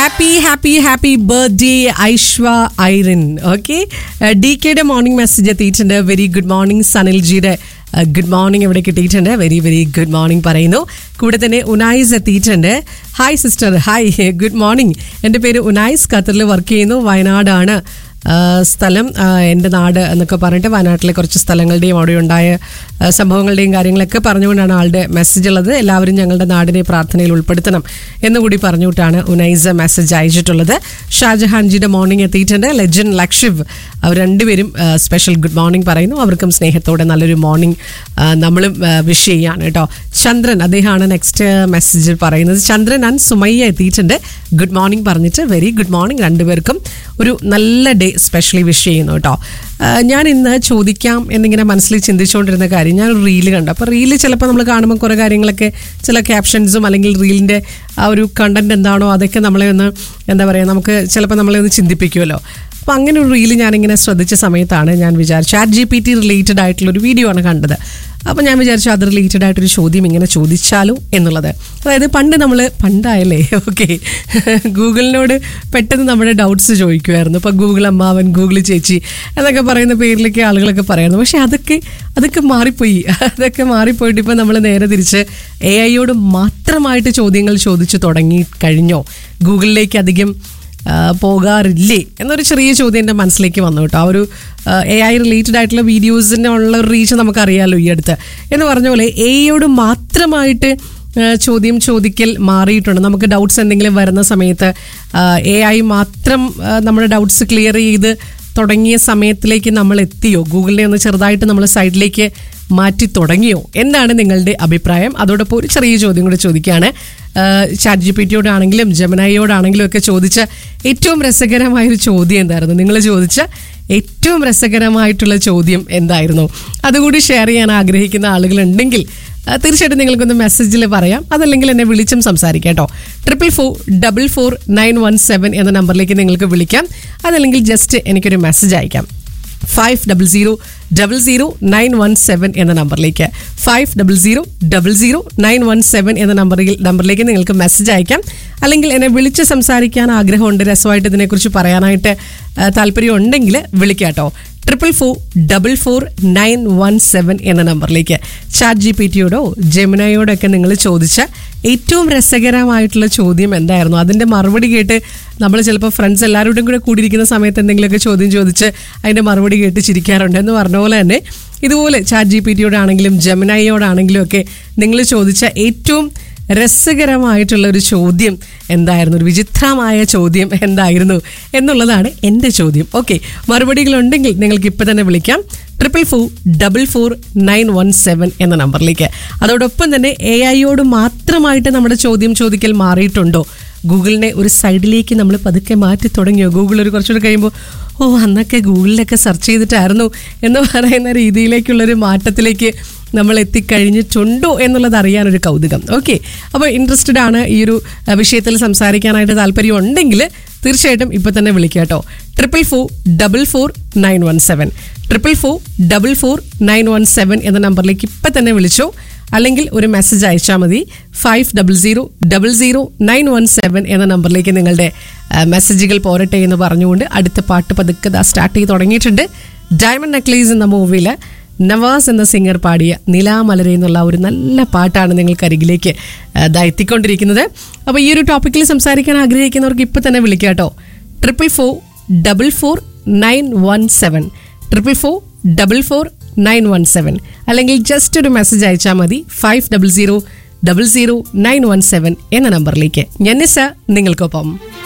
happy happy happy birthday ഐശ്വ Irene okay D കെയുടെ morning message എത്തിയിട്ടുണ്ട് വെരി ഗുഡ് മോർണിംഗ് സനിൽജിയുടെ ഗുഡ് മോർണിംഗ് ഇവിടെ കിട്ടിയിട്ടുണ്ട് വെരി വെരി ഗുഡ് മോർണിംഗ് പറയുന്നു കൂടെ തന്നെ ഉനായിസ് എത്തിയിട്ടുണ്ട് hi sister hi good morning എൻ്റെ പേര് ഉനായിസ് ഖത്തറിൽ വർക്ക് ചെയ്യുന്നു വയനാടാണ് ആ, സ്ഥലം ആ, എൻ്റെ നാട് എന്നൊക്കെ പറഞ്ഞിട്ട് വയനാട്ടിലെ കുറച്ച് സ്ഥലങ്ങളുടെയും അവിടെ ഉണ്ടായ ആ, സംഭവങ്ങളുടെയും കാര്യങ്ങളൊക്കെ പറഞ്ഞുകൊണ്ടാണ് ആളുടെ മെസ്സേജ് ഉള്ളത് എല്ലാവരും ഞങ്ങളുടെ നാടിനെ പ്രാർത്ഥനയിൽ ഉൾപ്പെടുത്തണം എന്നുകൂടി പറഞ്ഞുകൊണ്ടാണ് ഉനൈസ മെസ്സേജ് അയച്ചിട്ടുള്ളത് ഷാജഹാൻജിയുടെ മോർണിംഗ് എത്തിയിട്ടുണ്ട് ലെജൻ ലക്ഷിവ് അവർ രണ്ടുപേരും സ്പെഷ്യൽ ഗുഡ് മോർണിംഗ് പറയുന്നു അവർക്കും സ്നേഹത്തോടെ നല്ലൊരു മോർണിംഗ് നമ്മളും വിഷ് ചെയ്യാണ് കേട്ടോ ചന്ദ്രൻ അദ്ദേഹമാണ് നെക്സ്റ്റ് മെസ്സേജ് പറയുന്നത് ചന്ദ്രൻ ആൻഡ് സുമയ്യ എത്തിയിട്ടുണ്ട് ഗുഡ് മോർണിംഗ് പറഞ്ഞിട്ട് വെരി ഗുഡ് മോർണിംഗ് രണ്ടുപേർക്കും ഒരു നല്ല ഡേ സ്പെഷ്യലി വിഷ് ചെയ്യുന്നു കേട്ടോ ആ, ഞാൻ ഇന്ന് ചോദിക്കാം എന്നിങ്ങനെ മനസ്സിൽ ചിന്തിച്ചുകൊണ്ടിരുന്ന കാര്യം ഞാൻ ഒരു റീല് കണ്ടു അപ്പോൾ റീല് ചിലപ്പോൾ നമ്മൾ കാണുമ്പോൾ കുറേ കാര്യങ്ങളൊക്കെ ചില ക്യാപ്ഷൻസും അല്ലെങ്കിൽ റീലിൻ്റെ ആ ഒരു കണ്ടന്റ് എന്താണോ അതൊക്കെ നമ്മളെ ഒന്ന് എന്താ പറയുക നമുക്ക് ചിലപ്പോൾ നമ്മളെ ഒന്ന് ചിന്തിപ്പിക്കുമല്ലോ അപ്പോൾ അങ്ങനെ ഒരു റീല് ഞാനിങ്ങനെ ശ്രദ്ധിച്ച സമയത്താണ് ഞാൻ വിചാരിച്ചു chat G P T related ആയിട്ടുള്ള ഒരു വീഡിയോ ആണ് കണ്ടത് അപ്പോൾ ഞാൻ വിചാരിച്ചു അത് റിലേറ്റഡ് ആയിട്ടൊരു ചോദ്യം ഇങ്ങനെ ചോദിച്ചാലോ എന്നുള്ളത് അതായത് പണ്ട് നമ്മൾ പണ്ടായല്ലേ ഓക്കെ ഗൂഗിളിനോട് പെട്ടെന്ന് നമ്മുടെ ഡൗട്ട്സ് ചോദിക്കുമായിരുന്നു ഇപ്പോൾ ഗൂഗിൾ അമ്മാവൻ ഗൂഗിൾ ചേച്ചി എന്നൊക്കെ പറയുന്ന പേരിലൊക്കെ ആളുകളൊക്കെ പറയായിരുന്നു പക്ഷെ അതൊക്കെ അതൊക്കെ മാറിപ്പോയി അതൊക്കെ മാറിപ്പോയിട്ട് ഇപ്പോൾ നമ്മൾ നേരെ തിരിച്ച് എ ഐയോട് മാത്രമായിട്ട് ചോദ്യങ്ങൾ ചോദിച്ചു തുടങ്ങി കഴിഞ്ഞോ ഗൂഗിളിലേക്ക് അധികം ആ, പോകാറില്ലേ എന്നൊരു ചെറിയ ചോദ്യം എൻ്റെ മനസ്സിലേക്ക് വന്നു കേട്ടോ ആ ഒരു എ ഐ റിലേറ്റഡ് ആയിട്ടുള്ള വീഡിയോസിൻ്റെ ഉള്ള ഒരു റീച്ച് നമുക്കറിയാമല്ലോ ഈ അടുത്ത് എന്ന് പറഞ്ഞ പോലെ എ ഐയോട് മാത്രമായിട്ട് ആ, ചോദ്യം ചോദിക്കൽ മാറിയിട്ടുണ്ട് നമുക്ക് ഡൗട്ട്സ് എന്തെങ്കിലും വരുന്ന സമയത്ത് എ ഐ മാത്രം ആ, നമ്മുടെ ഡൗട്ട്സ് ക്ലിയർ ചെയ്ത് തുടങ്ങിയ സമയത്തിലേക്ക് നമ്മൾ എത്തിയോ ഗൂഗിളിനെ ഒന്ന് ചെറുതായിട്ട് നമ്മൾ സൈഡിലേക്ക് മാറ്റി തുടങ്ങിയോ എന്താണ് നിങ്ങളുടെ അഭിപ്രായം അതോടൊപ്പം ഒരു ചെറിയ ചോദ്യം കൂടി ചോദിക്കുകയാണ് ചാറ്റ് ജി പി ടിയോടാണെങ്കിലും ജമനായിയോടാണെങ്കിലും ഒക്കെ ചോദിച്ച ഏറ്റവും രസകരമായൊരു ചോദ്യം എന്തായിരുന്നു നിങ്ങൾ ചോദിച്ച ഏറ്റവും രസകരമായിട്ടുള്ള ചോദ്യം എന്തായിരുന്നു അതുകൂടി ഷെയർ ചെയ്യാൻ ആഗ്രഹിക്കുന്ന ആളുകളുണ്ടെങ്കിൽ ആ, തീർച്ചയായിട്ടും നിങ്ങൾക്കൊന്ന് മെസ്സേജിൽ പറയാം അതല്ലെങ്കിൽ എന്നെ വിളിച്ചും സംസാരിക്കാം കേട്ടോ triple four double four nine one seven എന്ന നമ്പറിലേക്ക് നിങ്ങൾക്ക് വിളിക്കാം അതല്ലെങ്കിൽ ജസ്റ്റ് എനിക്കൊരു മെസ്സേജ് അയക്കാം five double zero double zero nine one seven എന്ന നമ്പറിലേക്ക് five double zero double zero nine one seven എന്ന നമ്പറിൽ നമ്പറിലേക്ക് നിങ്ങൾക്ക് മെസ്സേജ് അയക്കാം അല്ലെങ്കിൽ എന്നെ വിളിച്ച് സംസാരിക്കാൻ ആഗ്രഹമുണ്ട് രസമായിട്ട് ഇതിനെക്കുറിച്ച് പറയാനായിട്ട് ആ, താല്പര്യം ഉണ്ടെങ്കിൽ വിളിക്കാം കേട്ടോ triple four double four nine one seven എന്ന നമ്പറിലേക്ക് ചാറ്റ് ജി പി ടിയോടോ ജെമിനയോടോ ഒക്കെ നിങ്ങൾ ചോദിച്ച ഏറ്റവും രസകരമായിട്ടുള്ള ചോദ്യം എന്തായിരുന്നു അതിൻ്റെ മറുപടി കേട്ട് നമ്മൾ ചിലപ്പോൾ ഫ്രണ്ട്സ് എല്ലാവരോടും കൂടെ കൂടിയിരിക്കുന്ന സമയത്ത് എന്തെങ്കിലുമൊക്കെ ചോദ്യം ചോദിച്ച് അതിൻ്റെ മറുപടി കേട്ട് ചിരിക്കാറുണ്ട് എന്ന് പറഞ്ഞ പോലെ തന്നെ ഇതുപോലെ ചാറ്റ് ജി പി ടിയോടാണെങ്കിലും ജെമിനയോടാണെങ്കിലും ഒക്കെ നിങ്ങൾ ചോദിച്ച ഏറ്റവും രസകരമായിട്ടുള്ള ഒരു ചോദ്യം എന്തായിരുന്നു ഒരു വിചിത്രമായ ചോദ്യം എന്തായിരുന്നു എന്നുള്ളതാണ് എൻ്റെ ചോദ്യം ഓക്കെ മറുപടികളുണ്ടെങ്കിൽ നിങ്ങൾക്ക് ഇപ്പം തന്നെ വിളിക്കാം triple four double four nine one seven എന്ന നമ്പറിലേക്ക് അതോടൊപ്പം തന്നെ എ ഐയോട് മാത്രമായിട്ട് നമ്മുടെ ചോദ്യം ചോദിക്കൽ മാറിയിട്ടുണ്ടോ ഗൂഗിളിനെ ഒരു സൈഡിലേക്ക് നമ്മൾ പതുക്കെ മാറ്റി തുടങ്ങിയോ ഗൂഗിൾ ഒരു കുറച്ചുകൂടെ കഴിയുമ്പോൾ ഓ അന്നൊക്കെ ഗൂഗിളിലൊക്കെ സെർച്ച് ചെയ്തിട്ടായിരുന്നു എന്ന് പറയുന്ന രീതിയിലേക്കുള്ളൊരു മാറ്റത്തിലേക്ക് നമ്മൾ എത്തിക്കഴിഞ്ഞിട്ടുണ്ടോ എന്നുള്ളത് അറിയാനൊരു കൗതുകം ഓക്കെ അപ്പോൾ ഇൻട്രസ്റ്റഡ് ആണ് ഈ ഒരു അഹ്, വിഷയത്തിൽ സംസാരിക്കാനായിട്ട് താല്പര്യം ഉണ്ടെങ്കിൽ തീർച്ചയായിട്ടും ഇപ്പം തന്നെ വിളിക്കുക കേട്ടോ triple four double four nine one seven triple four double four nine one seven എന്ന നമ്പറിലേക്ക് ഇപ്പം തന്നെ വിളിച്ചോ അല്ലെങ്കിൽ ഒരു മെസ്സേജ് അയച്ചാൽ മതി five double zero double zero nine one seven എന്ന നമ്പറിലേക്ക് നിങ്ങളുടെ ആ, മെസ്സേജുകൾ പോരട്ടെ എന്ന് പറഞ്ഞുകൊണ്ട് അടുത്ത പാട്ട് പതുക്കെ ദാ സ്റ്റാർട്ട് ചെയ്ത് തുടങ്ങിയിട്ടുണ്ട് ഡയമണ്ട് നെക്ലേസ് എന്ന മൂവിയിൽ നവാസ് എന്ന സിംഗർ പാടിയ നിലാമലരെ എന്നുള്ള ഒരു നല്ല പാട്ടാണ് നിങ്ങൾക്ക് അരികിലേക്ക് ആ, ദാ എത്തിക്കൊണ്ടിരിക്കുന്നത് അപ്പോൾ ഈ ഒരു ടോപ്പിക്കിൽ സംസാരിക്കാൻ ആഗ്രഹിക്കുന്നവർക്ക് ഇപ്പം തന്നെ വിളിക്കാം കേട്ടോ triple four double four nine one seven triple four double four nine one seven അല്ലെങ്കിൽ ജസ്റ്റ് ഒരു മെസ്സേജ് അയച്ചാൽ മതി five double zero double zero nine one seven എന്ന നമ്പറിലേക്ക് ഞാൻ നിസ നിങ്ങൾക്കൊപ്പം